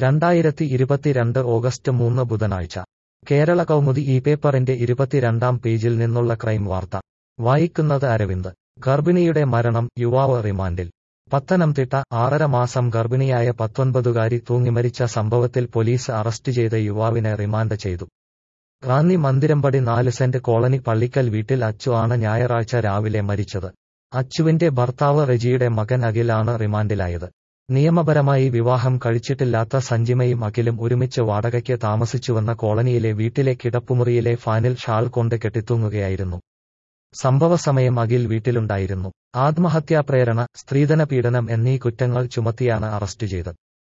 രണ്ടായിരത്തി ഇരുപത്തിരണ്ട് ഓഗസ്റ്റ് മൂന്ന് ബുധനാഴ്ച കേരള കൗമുദി ഈ പേപ്പറിന്റെ ഇരുപത്തിരണ്ടാം പേജിൽ നിന്നുള്ള ക്രൈം വാർത്ത വായിക്കുന്നത് അരവിന്ദ് ഗർഭിണിയുടെ മരണം യുവാവ് റിമാൻഡിൽ പത്തനംതിട്ട ആറര മാസം ഗർഭിണിയായ പത്തൊൻപതുകാരി തൂങ്ങിമരിച്ച സംഭവത്തിൽ പോലീസ് അറസ്റ്റ് ചെയ്ത യുവാവിനെ റിമാൻഡ് ചെയ്തു റാന്നി മന്ദിരമ്പടി നാല് സെന്റ് കോളനി പള്ളിക്കൽ വീട്ടിൽ അച്ചു ആണ് ഞായറാഴ്ച രാവിലെ മരിച്ചത് അച്ചുവിന്റെ ഭർത്താവ് റെജിയുടെ മകൻ അഖിലാണ് റിമാൻഡിലായത് നിയമപരമായി വിവാഹം കഴിച്ചിട്ടില്ലാത്ത സഞ്ജിമയും അഖിലും ഒരുമിച്ച് വാടകയ്ക്ക് താമസിച്ചുവന്ന കോളനിയിലെ വീട്ടിലെ കിടപ്പുമുറിയിലെ ഫാനിൽ ഷാൾ കൊണ്ട് കെട്ടിത്തൂങ്ങുകയായിരുന്നു സംഭവസമയം അഖിൽ വീട്ടിലുണ്ടായിരുന്നു ആത്മഹത്യാ പ്രേരണ സ്ത്രീധന പീഡനം എന്നീ കുറ്റങ്ങൾ ചുമത്തിയാണ് അറസ്റ്റ് ചെയ്തത്